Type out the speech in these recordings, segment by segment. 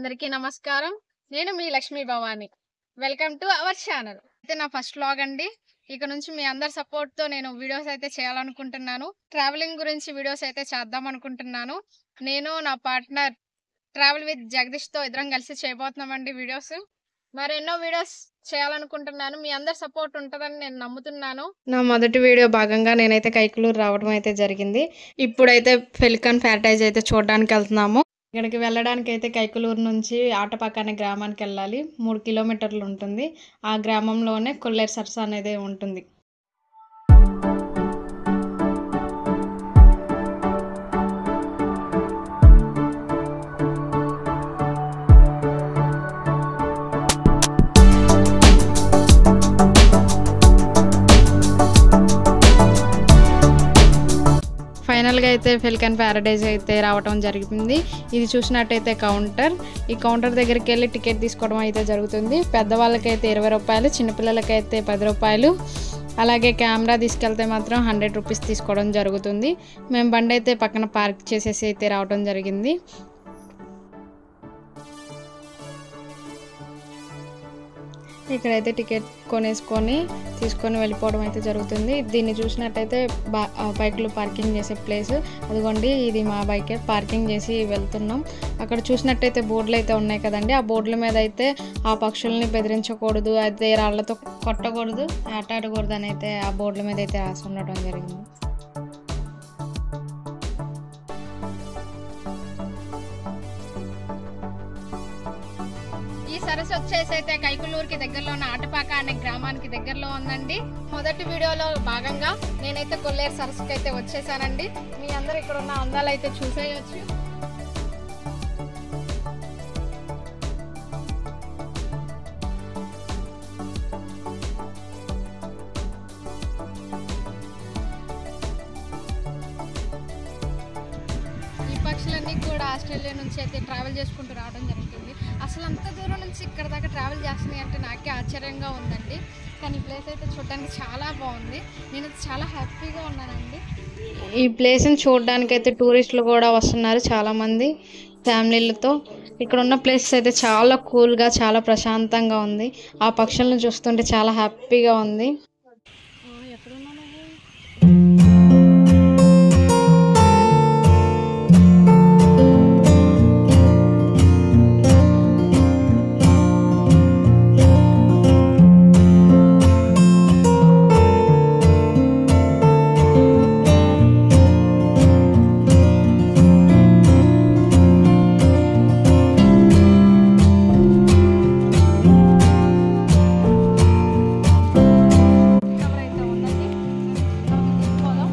అందరికీ నమస్కారం నేను మీ Lakshmi Bhavani welcome to our channel అయితే నా ఫస్ట్ వ్లాగ్ అండి ఇక నుంచి మీ అందరి సపోర్ట్ తో నేను వీడియోస్ అయితే చేయాలనుకుంటున్నాను ట్రావెలింగ్ గురించి వీడియోస్ అయితే చేద్దాం అనుకుంటున్నాను నేను నా పార్ట్నర్ ట్రావెల్ విత్ జగదీష్ తో ఇద్దరం కలిసి చేయబోతున్నామండి వీడియోస్ మరెన్నో వీడియోస్ చేయాలనుకుంటున్నాను మీ అందరి సపోర్ట్ ఉంటుందని నేను నమ్ముతున్నాను నా మొదటి వీడియో భాగంగా నేనైతే కైకులూరు రావడం అయితే జరిగింది ఇప్పుడైతే ఫెలికాన్ ప్యారడైజ్ అయితే చూడడానికి వెళ్తున్నాము ఇక్కడికి వెళ్ళడానికి అయితే కైకులూరు నుంచి ఆటపాక అనే గ్రామానికి వెళ్ళాలి మూడు కిలోమీటర్లు ఉంటుంది ఆ గ్రామంలోనే కొల్లేరు సరస్సు అనేది ఉంటుంది ఫైనల్గా అయితే ఫెల్కన్ ప్యారడైజ్ అయితే రావటం జరిగింది ఇది చూసినట్టయితే కౌంటర్ ఈ కౌంటర్ దగ్గరికి వెళ్ళి టికెట్ తీసుకోవడం అయితే జరుగుతుంది పెద్దవాళ్ళకైతే ఇరవై రూపాయలు చిన్నపిల్లలకైతే పది రూపాయలు అలాగే కెమెరా తీసుకెళ్తే మాత్రం హండ్రెడ్ రూపీస్ తీసుకోవడం జరుగుతుంది మేము బండి అయితే పక్కన పార్క్ చేసేసి అయితే రావడం జరిగింది ఇక్కడైతే టికెట్ కొనేసుకొని తీసుకొని వెళ్ళిపోవడం అయితే జరుగుతుంది దీన్ని చూసినట్టయితే బా ఆ బైక్లు పార్కింగ్ చేసే ప్లేస్ అదిగోండి ఇది మా బైక్ పార్కింగ్ చేసి వెళ్తున్నాం అక్కడ చూసినట్టయితే బోర్డులు అయితే ఉన్నాయి కదండి ఆ బోర్డుల మీద అయితే ఆ పక్షుల్ని బెదిరించకూడదు అయితే రాళ్లతో కొట్టకూడదు ఆట ఆడకూడదు అని అయితే ఆ బోర్డుల మీద అయితే రాసి ఉండటం జరిగింది ఈ సరస్సు వచ్చేసి అయితే కైకులూరుకి దగ్గరలో ఉన్న ఆటపాక అనే గ్రామానికి దగ్గరలో ఉందండి మొదటి వీడియోలో భాగంగా నేనైతే కొల్లేరు సరస్సుకి అయితే వచ్చేసానండి మీ అందరు ఇక్కడ ఉన్న అందాలు అయితే చూసేయచ్చు ఈ పక్షులన్నీ కూడా ఆస్ట్రేలియా నుంచి అయితే ట్రావెల్ చేసుకుంటూ రావడం జరుగుతుంది అసలు అంత దూరం నుంచి ఇక్కడ దాకా ట్రావెల్ చేస్తున్నాయి అంటే నాకే ఆశ్చర్యంగా ఉందండి కానీ ఈ ప్లేస్ అయితే చూడడానికి చాలా బాగుంది నేను చాలా హ్యాపీగా ఉన్నానండి ఈ ప్లేస్ని చూడడానికి అయితే టూరిస్టులు కూడా వస్తున్నారు చాలామంది ఫ్యామిలీలతో ఇక్కడ ఉన్న ప్లేసెస్ అయితే చాలా కూల్గా చాలా ప్రశాంతంగా ఉంది ఆ పక్షులను చూస్తుంటే చాలా హ్యాపీగా ఉంది కవర్ అయితే ఉందండి పోదాం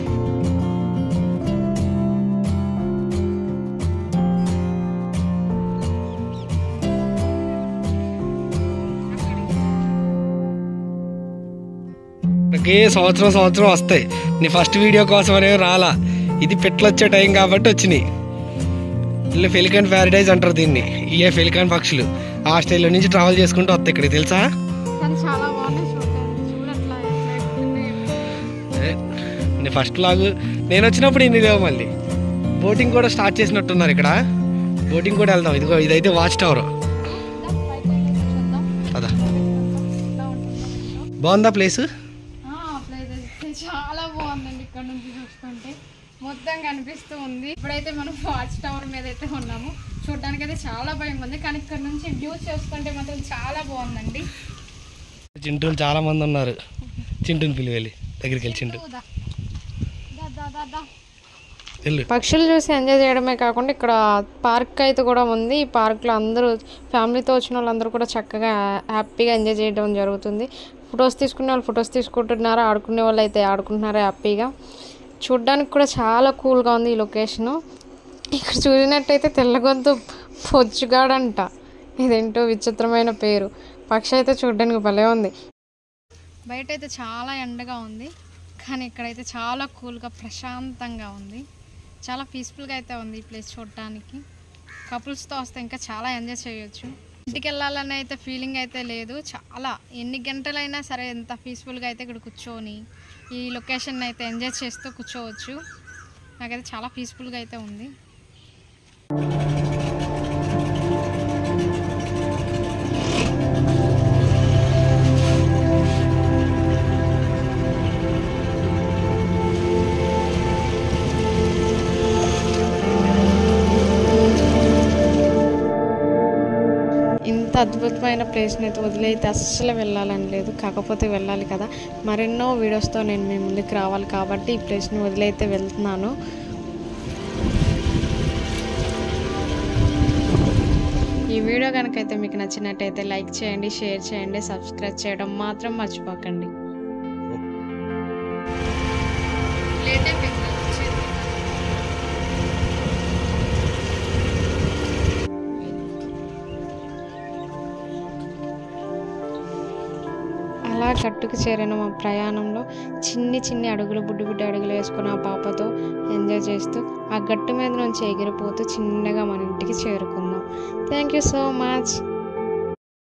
ఇక్కడికి సంవత్సరం సంవత్సరం వస్తాయి నీ ఫస్ట్ వీడియో కోసం అనేవి రాలా ఇది పెట్లు వచ్చే టైం కాబట్టి వచ్చినాయి వీళ్ళు ఫెలికాన్ ప్యారడైజ్ అంటారు దీన్ని ఇయే ఫెలికాన్ పక్షులు ఆస్ట్రేలియా నుంచి ట్రావెల్ చేసుకుంటూ వస్తాయి ఇక్కడికి తెలుసా కానీ చాలా బాగున్నాయి చూడడానికి చూడట్లా ఎట్లా ఏ, నీ ఫస్ట్ లాగు నేను వచ్చినప్పుడు ఇన్ని లేవు మళ్ళీ బోటింగ్ కూడా స్టార్ట్ చేసినట్టున్నారు ఇక్కడ బోటింగ్ కూడా వెళ్దాం ఇదిగో ఇదైతే వాచ్ టవర్ అదా బాగుందా ప్లేస్ ప్లేస్ అయితే చాలా బాగుందండి ఇక్కడ నుంచి చూస్తుంటే మొత్తం కనిపిస్తూ ఉంది ఇప్పుడైతే మనం వాచ్ టవర్ మీద అయితే ఉన్నాము చూడడానికి అయితే చాలా భయం ఉంది కానీ ఇక్కడ నుంచి వ్యూ చూస్తుంటే మాత్రం చాలా బాగుందండి చింటూలు చాలా మంది ఉన్నారు చింటూని పిలివి వెళ్ళి దగ్గరికి వెళ్ళి చింటూ దా, దా, దా, దా, దా. వెళ్ళు పక్షులు చూసి ఎంజాయ్ చేయడమే కాకుండా ఇక్కడ పార్క్ అయితే కూడా ఉంది ఈ పార్క్లో అందరూ ఫ్యామిలీతో వచ్చిన వాళ్ళందరూ కూడా చక్కగా హ్యాపీగా ఎంజాయ్ చేయడం జరుగుతుంది ఫొటోస్ తీసుకునే వాళ్ళు ఫొటోస్ తీసుకుంటున్నారు ఆడుకునే వాళ్ళు అయితే ఆడుకుంటున్నారు హ్యాపీగా చూడ్డానికి కూడా చాలా కూల్గా ఉంది ఈ లొకేషను ఇక్కడ చూసినట్టయితే తెల్లగొంతు పొచ్చుగాడంట ఇదేంటో విచిత్రమైన పేరు పక్షి అయితే చూడడానికి భలే ఉంది బయట అయితే చాలా ఎండగా ఉంది కానీ ఇక్కడైతే చాలా కూల్గా ప్రశాంతంగా ఉంది చాలా పీస్ఫుల్గా అయితే ఉంది ఈ ప్లేస్ చూడటానికి కపుల్స్తో వస్తే ఇంకా చాలా ఎంజాయ్ చేయొచ్చు ఇంటికి వెళ్ళాలని అయితే ఫీలింగ్ అయితే లేదు చాలా ఎన్ని గంటలైనా సరే ఎంత పీస్ఫుల్గా అయితే ఇక్కడ కూర్చొని ఈ లొకేషన్ అయితే ఎంజాయ్ చేస్తూ కూర్చోవచ్చు నాకైతే చాలా పీస్ఫుల్గా అయితే ఉంది అద్భుతమైన ప్లేస్ని అయితే వదిలైతే అస్సలు వెళ్ళాలని లేదు కాకపోతే వెళ్ళాలి కదా మరెన్నో వీడియోస్తో నేను మీ ముందుకు రావాలి కాబట్టి ఈ ప్లేస్ని వదిలైతే వెళ్తున్నాను ఈ వీడియో కనుకైతే మీకు నచ్చినట్టయితే లైక్ చేయండి షేర్ చేయండి సబ్స్క్రైబ్ చేయడం మాత్రం మర్చిపోకండి అలా గట్టుకు చేరిన మా ప్రయాణంలో చిన్ని చిన్ని అడుగులు బుడ్డి బుడ్డి అడుగులు వేసుకుని ఆ పాపతో ఎంజాయ్ చేస్తూ ఆ గట్టు మీద నుంచి ఎగిరిపోతూ చిన్నగా మన ఇంటికి చేరుకుందాం థ్యాంక్ యూ సో మచ్